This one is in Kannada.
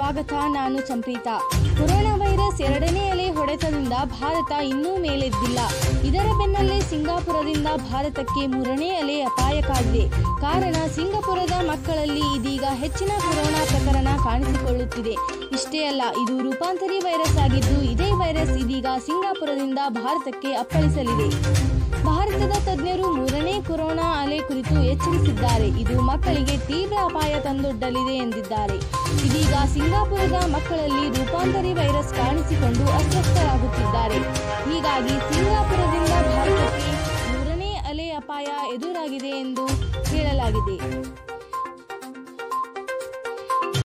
ಸ್ವಾಗತ ನಾನು ಸಂಪ್ರೀತಾ ಕೊರೋನಾ ವೈರಸ್ ಎರಡನೇ ಅಲೆ ಹೊಡೆತದಿಂದ ಭಾರತ ಇನ್ನೂ ಮೇಲೆದ್ದಿಲ್ಲ ಇದರ ಬೆನ್ನಲ್ಲೇ ಸಿಂಗಾಪುರದಿಂದ ಭಾರತಕ್ಕೆ ಮೂರನೇ ಅಲೆ ಅಪಾಯ ಕಾದಿದೆ ಕಾರಣ ಸಿಂಗಾಪುರದ ಮಕ್ಕಳಲ್ಲಿ ಇದೀಗ ಹೆಚ್ಚಿನ ಕೊರೋನಾ ಪ್ರಕರಣ ಕಾಣಿಸಿಕೊಳ್ಳುತ್ತಿದೆ ಇಷ್ಟೇ ಅಲ್ಲ ಇದು ರೂಪಾಂತರಿ ವೈರಸ್ ಆಗಿದ್ದು ಇದೇ ವೈರಸ್ ಇದೀಗ ಸಿಂಗಾಪುರದಿಂದ ಭಾರತಕ್ಕೆ ಅಪ್ಪಳಿಸಲಿದೆ ಭಾರತದ ತಜ್ಞರು ಮೂರನೇ ಕೊರೋನಾ ಅಲೆ ಕುರಿತು ಎಚ್ಚರಿಸಿದ್ದಾರೆ ಇದು ಮಕ್ಕಳಿಗೆ ತೀವ್ರ ಅಪಾಯ ತಂದೊಡ್ಡಲಿದೆ ಎಂದಿದ್ದಾರೆ ಇದೀಗ ಸಿಂಗಾಪುರದ ಮಕ್ಕಳಲ್ಲಿ ರೂಪಾಂತರಿ ವೈರಸ್ ಕಾಣಿಸಿಕೊಂಡು ಅಸ್ವಸ್ಥರಾಗುತ್ತಿದ್ದಾರೆ ಹೀಗಾಗಿ ಸಿಂಗಾಪುರದಿಂದ ಭಾರತಕ್ಕೆ ಮೂರನೇ ಅಲೆ ಅಪಾಯ ಎದುರಾಗಿದೆ ಎಂದು ಹೇಳಲಾಗಿದೆ